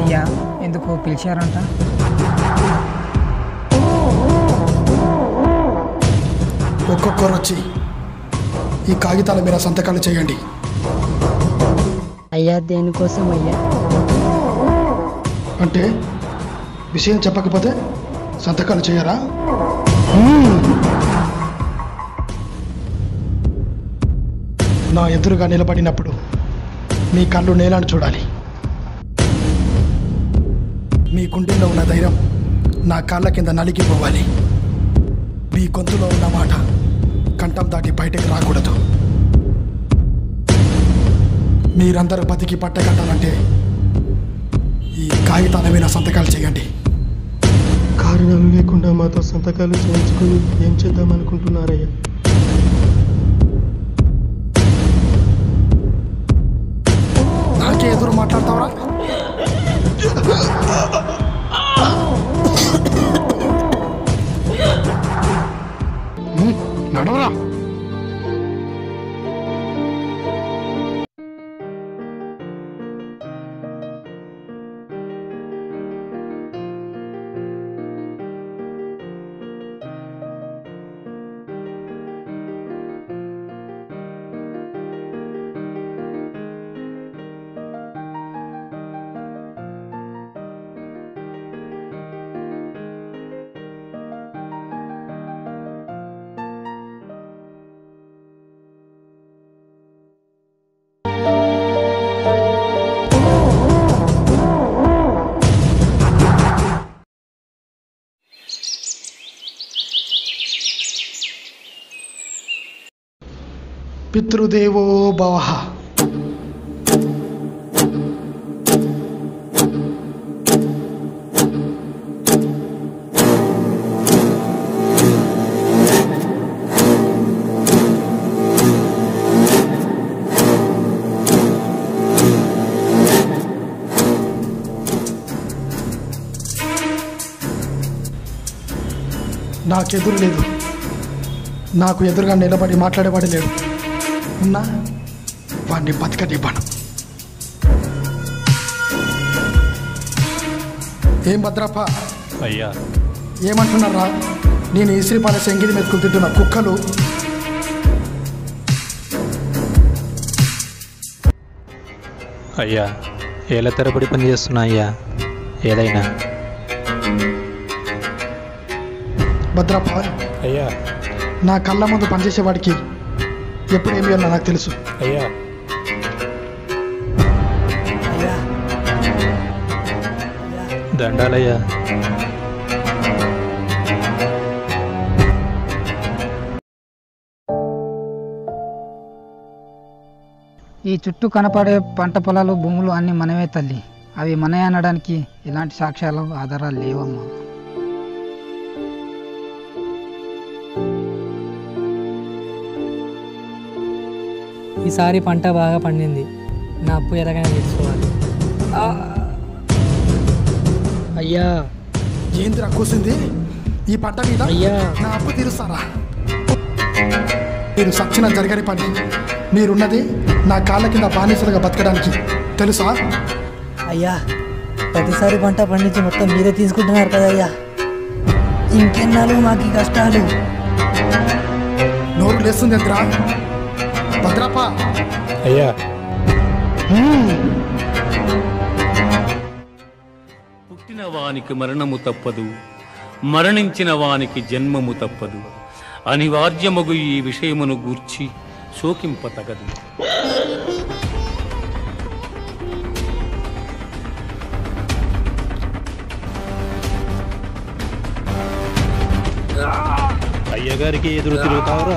అయ్యా ఎందుకు పిలిచారంట ఒక్కొక్కరు వచ్చి ఈ కాగితాల మీద సంతకాలు చేయండి అయ్యా దేనికోసం అయ్యా అంటే విషయం చెప్పకపోతే సంతకాలు చేయరా నా ఎదురుగా నిలబడినప్పుడు మీ కళ్ళు నేలను చూడాలి మీ గుండెల్లో ఉన్న ధైర్యం నా కాళ్ళ కింద నలిగిపోవాలి మీ గొంతులో ఉన్న మాట కంఠం దాటి బయటకు రాకూడదు మీరందరూ బతికి పట్టగట్టాలంటే ఈ కాగితాల మీద సంతకాలు చేయండి కారణం లేకుండా మాతో సంతకాలు చేయించుకుని ఏం చేద్దాం అనుకుంటున్నారయ్యా నాకే ఎదురు మాట్లాడతావరా హ్మ్, నడవరా పితృదేవో భవ నాకెదురు లేదు నాకు ఎదురుగా నిలబడి మాట్లాడేవాడు లేడు ఉన్నా వాడిని బతకనివ్వను ఏం భద్రప్ప అయ్యా ఏమంటున్నారా నేను ఇసిరిపాల సెంగిలి మెతుకులు తింటున్న కుక్కలు అయ్యా ఏళ్ళ తరబడి పని చేస్తున్నా అయ్యా ఏదైనా భద్రప్ప అయ్యా నా కళ్ళ ముందు పనిచేసేవాడికి ఎప్పుడేమి వెళ్ళా నాకు తెలుసు అయ్యా దండాలయ్యా ఈ చుట్టూ కనపడే పంట పొలాలు భూములు అన్ని మనమే తల్లి అవి మనమే అనడానికి ఎలాంటి సాక్ష్యాలు ఆధారాలు లేవమ్మా ఈసారి పంట బాగా పండింది నా అప్పు ఎలాగైనా తీసుకోవాలి అయ్యా ఏందిరా కూసింది ఈ పంట మీద అయ్యా. నా అప్పు తీరుస్తారా మీరు సచ్చిన జరగని పని మీరున్నది నా కాళ్ళ కింద బానిసలుగా బతకడానికి తెలుసా అయ్యా ప్రతిసారి పంట పండించి మొత్తం మీరే తీసుకుంటున్నారు కదా అయ్యా ఇంకెన్నాళ్ళు మాకు ఈ కష్టాలు నోరు లేస్తుంది ఎంద్రా భద్రప్ప అయ్యా పుట్టిన వానికి మరణము తప్పదు మరణించిన వానికి జన్మము తప్పదు అనివార్యమగు ఈ విషయమును గూర్చి శోకింపతగదు అయ్యగారికి ఎదురు తిరుగుతావరా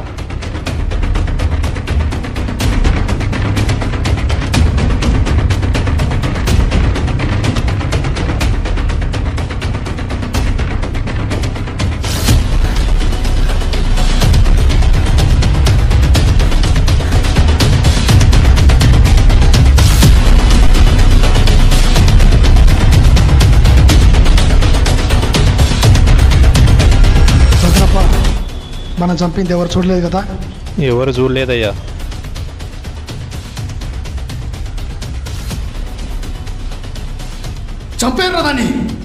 భద్రప్ప మనం చంపింది ఎవరు చూడలేదు కదా ఎవరు చూడలేదయ్యా చంపేరు దాన్ని